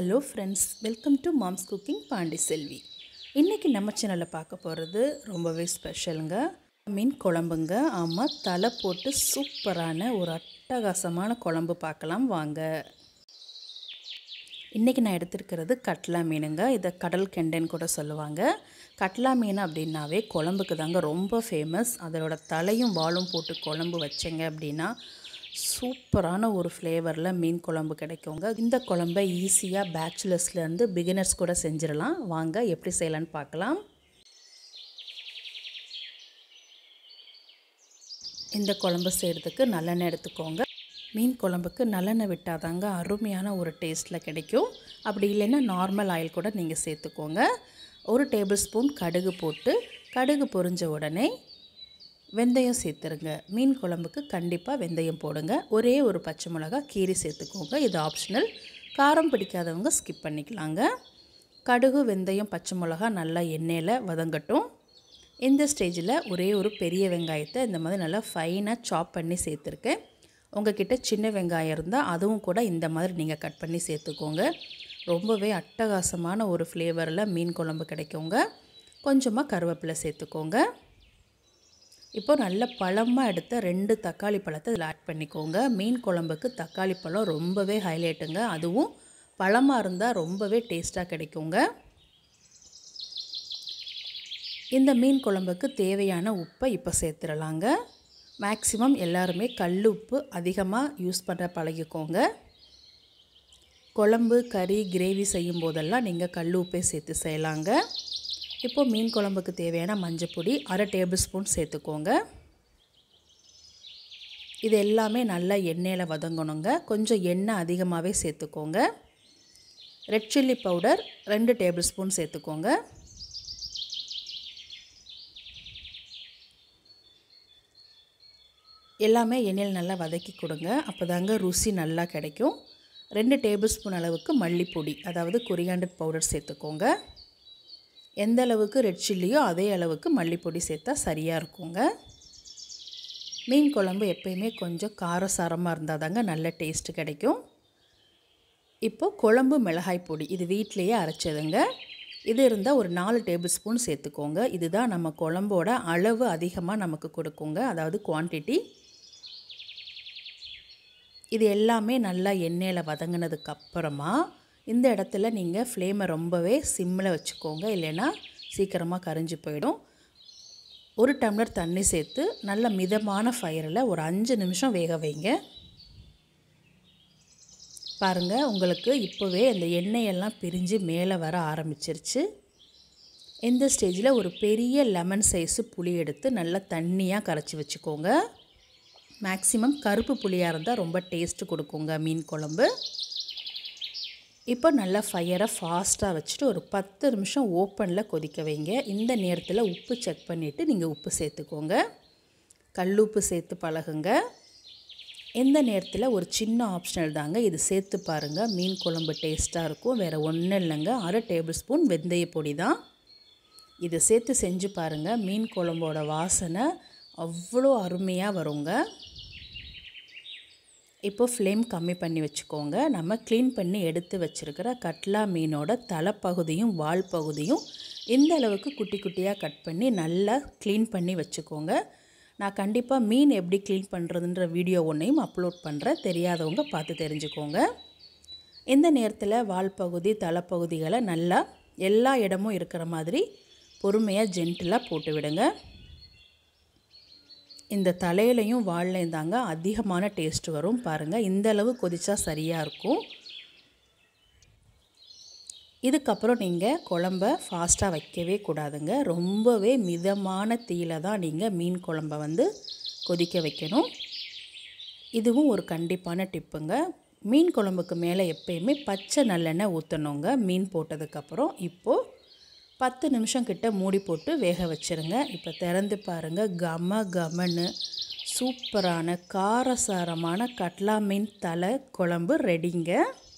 hello friends welcome to mom's cooking Pandi Selvi இன்றைக்கி நம்ம சேனலில் பார்க்க போகிறது ரொம்பவே ஸ்பெஷலுங்க மீன் குழம்புங்க ஆமாம் தலை போட்டு சூப்பரான ஒரு அட்டகாசமான குழம்பு பார்க்கலாம் வாங்க இன்றைக்கி நான் எடுத்திருக்கிறது கட்லா மீனுங்க இதை கடல் கெண்டைன்னு கூட சொல்லுவாங்க கட்லா மீன் அப்படின்னாவே குழம்புக்கு தாங்க ரொம்ப ஃபேமஸ் அதோட தலையும் வாலும் போட்டு குழம்பு வச்சேங்க அப்படின்னா சூப்பரான ஒரு ஃப்ளேவரில் மீன் குழம்பு கிடைக்குங்க இந்த குழம்பை ஈஸியாக பேச்சுலர்ஸ்லேருந்து பிகினர்ஸ் கூட செஞ்சிடலாம் வாங்க எப்படி செய்யலான்னு பார்க்கலாம் இந்த குழம்பு செய்கிறதுக்கு நல்லெண்ணெய் எடுத்துக்கோங்க மீன் குழம்புக்கு நல்லெண்ணெய் விட்டால் தாங்க அருமையான ஒரு டேஸ்ட்டில் கிடைக்கும் அப்படி இல்லைன்னா நார்மல் ஆயில் கூட நீங்கள் சேர்த்துக்கோங்க ஒரு டேபிள் ஸ்பூன் கடுகு போட்டு கடுகு பொரிஞ்ச உடனே வெந்தயம் சேர்த்துருங்க மீன் குழம்புக்கு கண்டிப்பாக வெந்தயம் போடுங்க ஒரே ஒரு பச்சை மிளகா கீரி சேர்த்துக்கோங்க இது ஆப்ஷனல் காரம் பிடிக்காதவங்க ஸ்கிப் பண்ணிக்கலாங்க கடுகு வெந்தயம் பச்சை மிளகா நல்லா எண்ணெயில் வதங்கட்டும் இந்த ஸ்டேஜில் ஒரே ஒரு பெரிய வெங்காயத்தை இந்த மாதிரி நல்லா ஃபைனாக சாப் பண்ணி சேர்த்துருக்கேன் உங்ககிட்ட சின்ன வெங்காயம் இருந்தால் அதுவும் கூட இந்த மாதிரி நீங்கள் கட் பண்ணி சேர்த்துக்கோங்க ரொம்பவே அட்டகாசமான ஒரு ஃப்ளேவரில் மீன் குழம்பு கிடைக்குங்க கொஞ்சமாக கருவேப்பிலை சேர்த்துக்கோங்க இப்போ நல்ல பழமாக எடுத்த ரெண்டு தக்காளி பழத்தை இதில் ஆட் பண்ணிக்கோங்க மீன் குழம்புக்கு தக்காளி பழம் ரொம்பவே ஹைலைட்டுங்க அதுவும் பழமாக இருந்தால் ரொம்பவே டேஸ்ட்டாக கிடைக்குங்க இந்த மீன் குழம்புக்கு தேவையான உப்பை இப்போ சேர்த்துடலாங்க மேக்ஸிமம் எல்லாருமே கல் உப்பு அதிகமாக யூஸ் பண்ணுற பழகிக்கோங்க குழம்பு கறி கிரேவி செய்யும் போதெல்லாம் நீங்கள் கல் உப்பே சேர்த்து செய்யலாங்க இப்போது மீன் குழம்புக்கு தேவையான மஞ்சப்பொடி அரை டேபிள் ஸ்பூன் சேர்த்துக்கோங்க இது எல்லாமே நல்லா எண்ணெயில் வதங்கணுங்க கொஞ்சம் எண்ணெய் அதிகமாகவே சேர்த்துக்கோங்க ரெட் சில்லி பவுடர் ரெண்டு டேபிள் ஸ்பூன் சேர்த்துக்கோங்க எல்லாமே எண்ணெயில் நல்லா வதக்கி கொடுங்க அப்போ தாங்க ருசி நல்லா கிடைக்கும் ரெண்டு டேபிள் ஸ்பூன் அளவுக்கு மல்லிப்பொடி அதாவது கொரியாண்டர் பவுடர் சேர்த்துக்கோங்க எந்த அளவுக்கு ரெட் சில்லியோ அதே அளவுக்கு மல்லிப்பொடி சேர்த்தா சரியாக இருக்குங்க மீன் குழம்பு எப்பயுமே கொஞ்சம் காரசாரமாக இருந்தால் தாங்க நல்ல டேஸ்ட்டு கிடைக்கும் இப்போது குழம்பு மிளகாய் பொடி இது வீட்டிலையே அரைச்சதுங்க இது இருந்தால் ஒரு நாலு டேபிள் ஸ்பூன் சேர்த்துக்கோங்க இதுதான் நம்ம குழம்போட அளவு அதிகமாக நமக்கு கொடுக்குங்க அதாவது குவான்டிட்டி இது எல்லாமே நல்லா எண்ணெயில் வதங்கினதுக்கு அப்புறமா இந்த இடத்துல நீங்கள் ஃப்ளேமை ரொம்பவே சிம்மில் வச்சுக்கோங்க இல்லைன்னா சீக்கிரமாக கரைஞ்சி போயிடும் ஒரு டம்ளர் தண்ணி சேர்த்து நல்ல மிதமான ஃபயரில் ஒரு அஞ்சு நிமிஷம் வேக வைங்க பாருங்கள் உங்களுக்கு இப்போவே அந்த எண்ணெயெல்லாம் பிரிஞ்சு மேலே வர ஆரம்பிச்சிருச்சு இந்த ஸ்டேஜில் ஒரு பெரிய லெமன் சைஸு புளி எடுத்து நல்லா தண்ணியாக கரைச்சி வச்சுக்கோங்க மேக்ஸிமம் கருப்பு புளியாக இருந்தால் ரொம்ப டேஸ்ட்டு கொடுக்குங்க மீன் குழம்பு இப்போ நல்லா ஃபயரை ஃபாஸ்ட்டாக வச்சுட்டு ஒரு பத்து நிமிஷம் ஓப்பனில் கொதிக்க வைங்க இந்த நேரத்தில் உப்பு செக் பண்ணிவிட்டு நீங்கள் உப்பு சேர்த்துக்கோங்க கல்லுப்பு சேர்த்து பழகுங்க இந்த நேரத்தில் ஒரு சின்ன ஆப்ஷனல் தாங்க இது சேர்த்து பாருங்கள் மீன் குழம்பு டேஸ்ட்டாக இருக்கும் வேறு ஒன்றும் இல்லைங்க அரை டேபிள் ஸ்பூன் வெந்தய பொடி தான் இதை சேர்த்து செஞ்சு பாருங்கள் மீன் குழம்போட வாசனை அவ்வளோ அருமையாக வருங்க இப்போ ஃப்ளேம் கம்மி பண்ணி வச்சுக்கோங்க நம்ம க்ளீன் பண்ணி எடுத்து வச்சுருக்கிற கட்லா மீனோட தலைப்பகுதியும் வால் பகுதியும் இந்த அளவுக்கு குட்டி குட்டியாக கட் பண்ணி நல்லா க்ளீன் பண்ணி வச்சுக்கோங்க நான் கண்டிப்பாக மீன் எப்படி க்ளீன் பண்ணுறதுன்ற வீடியோ ஒன்றையும் அப்லோட் பண்ணுறேன் தெரியாதவங்க பார்த்து தெரிஞ்சுக்கோங்க இந்த நேரத்தில் வால் பகுதி தலைப்பகுதிகளை நல்லா எல்லா இடமும் இருக்கிற மாதிரி பொறுமையாக ஜென்டிலாக போட்டு விடுங்க இந்த தலையிலையும் வால்லையும் தாங்க அதிகமான டேஸ்ட் வரும் பாருங்கள் இந்த அளவு கொதிச்சா சரியாக இருக்கும் இதுக்கப்புறம் நீங்கள் குழம்ப ஃபாஸ்ட்டாக வைக்கவே கூடாதுங்க ரொம்பவே மிதமான தீயில தான் நீங்கள் மீன் குழம்ப வந்து கொதிக்க வைக்கணும் இதுவும் ஒரு கண்டிப்பான டிப்புங்க மீன் குழம்புக்கு மேலே எப்பயுமே பச்சை நல்லெண்ணெய் ஊற்றணுங்க மீன் போட்டதுக்கப்புறம் இப்போது பத்து நிமிஷம் கிட்ட மூடி போட்டு வேக வச்சுருங்க இப்போ திறந்து பாருங்கள் கம கமன்னு சூப்பரான காரசாரமான கட்லா மீன் தலை குழம்பு ரெடிங்க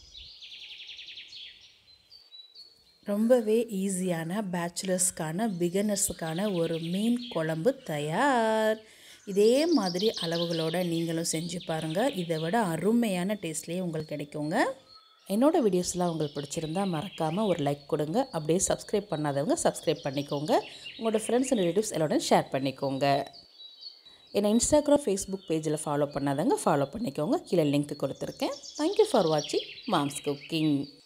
ரொம்பவே ஈஸியான பேச்சுலர்ஸ்க்கான பிகினர்ஸுக்கான ஒரு மீன் குழம்பு தயார் இதே மாதிரி அளவுகளோடு நீங்களும் செஞ்சு பாருங்கள் இதை விட அருமையான டேஸ்ட்லேயே உங்களுக்கு கிடைக்குங்க என்னோட வீடியோஸ்லாம் உங்களுக்கு பிடிச்சிருந்தா மறக்காமல் ஒரு லைக் கொடுங்க அப்படியே சப்ஸ்கிரைப் பண்ணாதவங்க சப்ஸ்கிரைப் பண்ணிக்கோங்க உங்களோட ஃப்ரெண்ட்ஸ் அண்ட் ரிலேட்டிவ்ஸ் எல்லோரும் ஷேர் பண்ணிக்கோங்க என்னை இன்ஸ்டாகிராம் ஃபேஸ்புக் பேஜில் ஃபாலோ பண்ணாதவங்க ஃபாலோ பண்ணிக்கோங்க கீழே லிங்க் கொடுத்துருக்கேன் தேங்க்யூ ஃபார் வாட்சிங் மாம்ஸ் குக்கிங்